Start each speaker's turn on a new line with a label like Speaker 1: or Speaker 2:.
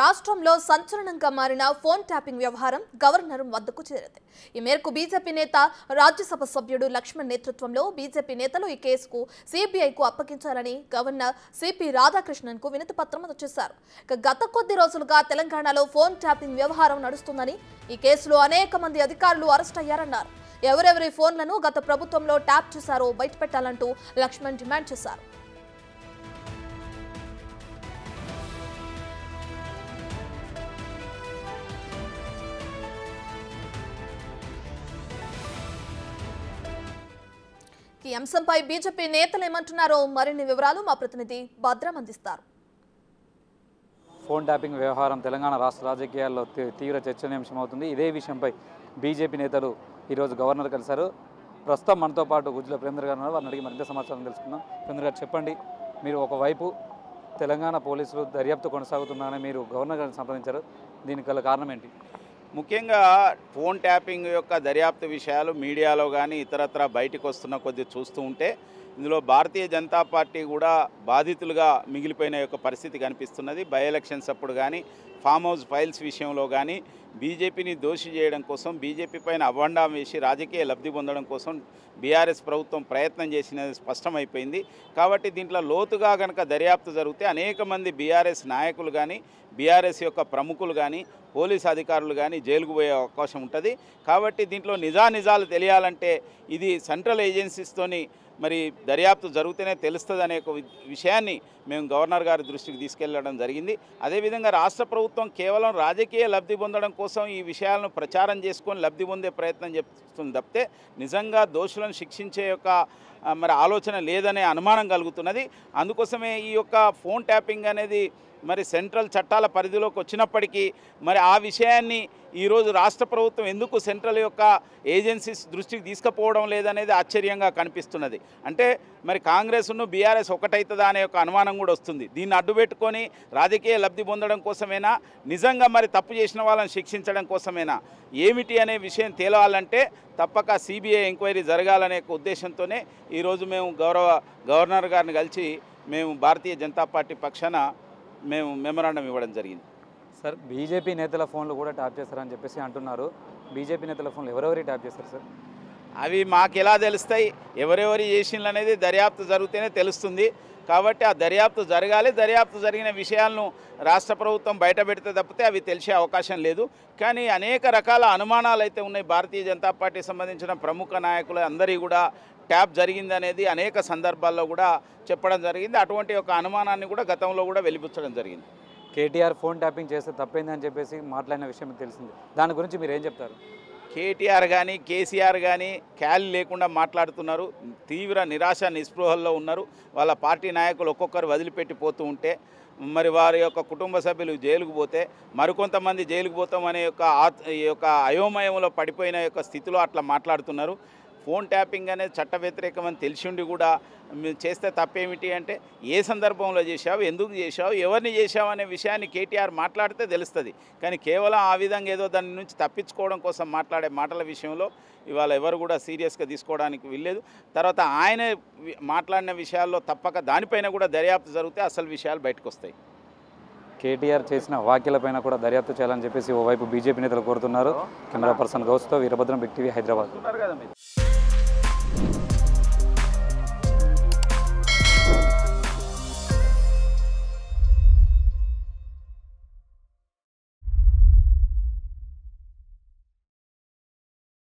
Speaker 1: రాష్ట్రంలో సంచలనంగా మారిన ఫోన్ ట్యాపింగ్ వ్యవహారం గవర్నర్ వద్దకు చేరింది ఈ మేరకు బీజేపీ నేత రాజ్యసభ సభ్యుడు లక్ష్మణ్ నేతృత్వంలో బీజేపీ నేతలు ఈ కేసుకు సిబిఐకు అప్పగించాలని గవర్నర్ సిపి రాధాకృష్ణన్ కు వినతి పత్రం అందజేశారు ఇక గత కొద్ది రోజులుగా తెలంగాణలో ఫోన్ ట్యాపింగ్ వ్యవహారం నడుస్తుందని ఈ కేసులో అనేక మంది అధికారులు అరెస్ట్ అయ్యారన్నారు ఎవరెవరి ఫోన్లను గత ప్రభుత్వంలో ట్యాప్ చేశారో బయటపెట్టాలంటూ లక్ష్మణ్ డిమాండ్ చేశారు ఈ అంశంపై బీజేపీ నేతలు ఏమంటున్నారో మరిన్ని వివరాలు మా ప్రతినిధి భద్రం అందిస్తారు
Speaker 2: ఫోన్ ట్యాపింగ్ వ్యవహారం తెలంగాణ రాష్ట్ర రాజకీయాల్లో తీ- తీవ్ర చర్చనీయాంశం అవుతుంది ఇదే విషయంపై బీజేపీ నేతలు ఈరోజు గవర్నర్ కలిశారు ప్రస్తుతం మనతో పాటు గుజ్జుల ప్రేమేంద్ర గారు ఉన్నారు వారిని అడిగి మరింత సమాచారం తెలుసుకుందాం ప్రేమేంద్ర గారు చెప్పండి మీరు ఒకవైపు తెలంగాణ పోలీసులు దర్యాప్తు కొనసాగుతున్నారని మీరు గవర్నర్ గారిని సంప్రదించారు దీనికి గల కారణం ఏంటి
Speaker 3: ముఖ్యంగా ఫోన్ ట్యాపింగ్ యొక్క దర్యాప్తు విషయాలు మీడియాలో కానీ ఇతరత్ర బయటకు వస్తున్న కొద్ది చూస్తూ ఉంటే ఇందులో భారతీయ జనతా పార్టీ కూడా బాధితులుగా మిగిలిపోయిన యొక్క పరిస్థితి కనిపిస్తున్నది బై ఎలక్షన్స్ అప్పుడు కానీ ఫామ్ హౌస్ ఫైల్స్ విషయంలో కానీ బీజేపీని దోషి చేయడం కోసం బీజేపీ పైన అభండా వేసి రాజకీయ లబ్ధి పొందడం కోసం బీఆర్ఎస్ ప్రభుత్వం ప్రయత్నం చేసినది స్పష్టమైపోయింది కాబట్టి దీంట్లో లోతుగా కనుక దర్యాప్తు జరిగితే అనేక మంది బీఆర్ఎస్ నాయకులు కానీ బీఆర్ఎస్ యొక్క ప్రముఖులు కానీ పోలీస్ అధికారులు కానీ జైలుకు పోయే అవకాశం ఉంటుంది కాబట్టి దీంట్లో నిజానిజాలు తెలియాలంటే ఇది సెంట్రల్ ఏజెన్సీస్తోని మరి దర్యాప్తు జరిగితేనే తెలుస్తుంది అనే ఒక వి- విషయాన్ని మేము గవర్నర్ గారి దృష్టికి తీసుకెళ్లడం జరిగింది అదేవిధంగా రాష్ట్ర ప్రభుత్వం కేవలం రాజకీయ లబ్ధి పొందడం కోసం ఈ విషయాలను ప్రచారం చేసుకొని లబ్ధి పొందే ప్రయత్నం చేస్తుంది తప్పితే నిజంగా దోషులను శిక్షించే యొక్క ఆ, మరి ఆలోచన లేదనే అనుమానం కలుగుతున్నది అందుకోసమే ఈ యొక్క ఫోన్ ట్యాపింగ్ అనేది మరి సెంట్రల్ చట్టాల పరిధిలోకి వచ్చినప్పటికీ మరి ఆ విషయాన్ని ఈరోజు రాష్ట్ర ప్రభుత్వం ఎందుకు సెంట్రల్ యొక్క ఏజెన్సీస్ దృష్టికి తీసుకుపోవడం లేదనేది ఆశ్చర్యంగా కనిపిస్తున్నది అంటే మరి కాంగ్రెస్ను బీఆర్ఎస్ ఒకటవుతుందా అనే ఒక అనుమానం కూడా వస్తుంది దీన్ని అడ్డుపెట్టుకొని రాజకీయ లబ్ధి పొందడం కోసమేనా నిజంగా మరి తప్పు చేసిన వాళ్ళని శిక్షించడం కోసమేనా ఏమిటి అనే విషయం తేలాలంటే తప్పక సిబిఐ ఎంక్వైరీ జరగాలనే ఒక ఉద్దేశంతోనే ఈరోజు మేము గౌరవ గవర్నర్ గారిని కలిసి మేము భారతీయ జనతా పార్టీ పక్షాన మేము మెమరాండం ఇవ్వడం జరిగింది
Speaker 2: సార్ బీజేపీ నేతల ఫోన్లు కూడా ట్యాప్ చేస్తారని చెప్పేసి అంటున్నారు బీజేపీ నేతల ఫోన్లు ఎవరెవరి ట్యాప్ చేస్తారు సార్
Speaker 3: అవి మాకు ఎలా తెలుస్తాయి ఎవరెవరి చేసిండ్లు అనేది దర్యాప్తు జరిగితేనే తెలుస్తుంది కాబట్టి ఆ దర్యాప్తు జరగాలి దర్యాప్తు జరిగిన విషయాలను రాష్ట్ర ప్రభుత్వం బయట పెడితే తప్పితే అవి తెలిసే అవకాశం లేదు కానీ అనేక రకాల అనుమానాలు అయితే ఉన్నాయి భారతీయ జనతా పార్టీ సంబంధించిన ప్రముఖ నాయకులు అందరి కూడా ట్యాప్ జరిగింది అనేది అనేక సందర్భాల్లో కూడా చెప్పడం జరిగింది అటువంటి ఒక అనుమానాన్ని కూడా గతంలో కూడా వెలిబుచ్చడం జరిగింది
Speaker 2: కేటీఆర్ ఫోన్ ట్యాపింగ్ చేస్తే తప్పైందని చెప్పేసి మాట్లాడిన విషయం మీకు తెలిసింది దాని గురించి మీరు ఏం చెప్తారు
Speaker 3: కేటీఆర్ కానీ కేసీఆర్ కానీ క్యాలి లేకుండా మాట్లాడుతున్నారు తీవ్ర నిరాశ నిస్పృహల్లో ఉన్నారు వాళ్ళ పార్టీ నాయకులు ఒక్కొక్కరు వదిలిపెట్టి పోతూ ఉంటే మరి వారి యొక్క కుటుంబ సభ్యులు జైలుకు పోతే మరికొంతమంది జైలుకు పోతాం అనే యొక్క ఆత్- ఈ యొక్క అయోమయంలో పడిపోయిన యొక్క స్థితిలో అట్లా మాట్లాడుతున్నారు ఫోన్ ట్యాపింగ్ అనేది చట్ట వ్యతిరేకమని తెలిసిండి కూడా మీరు చేస్తే తప్పేమిటి అంటే ఏ సందర్భంలో చేశావు ఎందుకు చేశావు ఎవరిని చేశావు అనే విషయాన్ని కేటీఆర్ మాట్లాడితే తెలుస్తుంది కానీ కేవలం ఆ విధంగా ఏదో దాని నుంచి తప్పించుకోవడం కోసం మాట్లాడే మాటల విషయంలో ఇవాళ ఎవరు కూడా సీరియస్గా తీసుకోవడానికి వీల్లేదు తర్వాత ఆయన వి- మాట్లాడిన విషయాల్లో తప్పక దానిపైన కూడా దర్యాప్తు జరిగితే అసలు విషయాలు బయటకు వస్తాయి
Speaker 2: కేటీఆర్ చేసిన వ్యాఖ్యలపైన కూడా దర్యాప్తు చేయాలని చెప్పేసి ఓవైపు బీజేపీ నేతలు కోరుతున్నారు కెమెరా పర్సన్ గౌస్తో వీరభద్రం బిగ్ టీవీ హైదరాబాద్
Speaker 3: కదా మీరు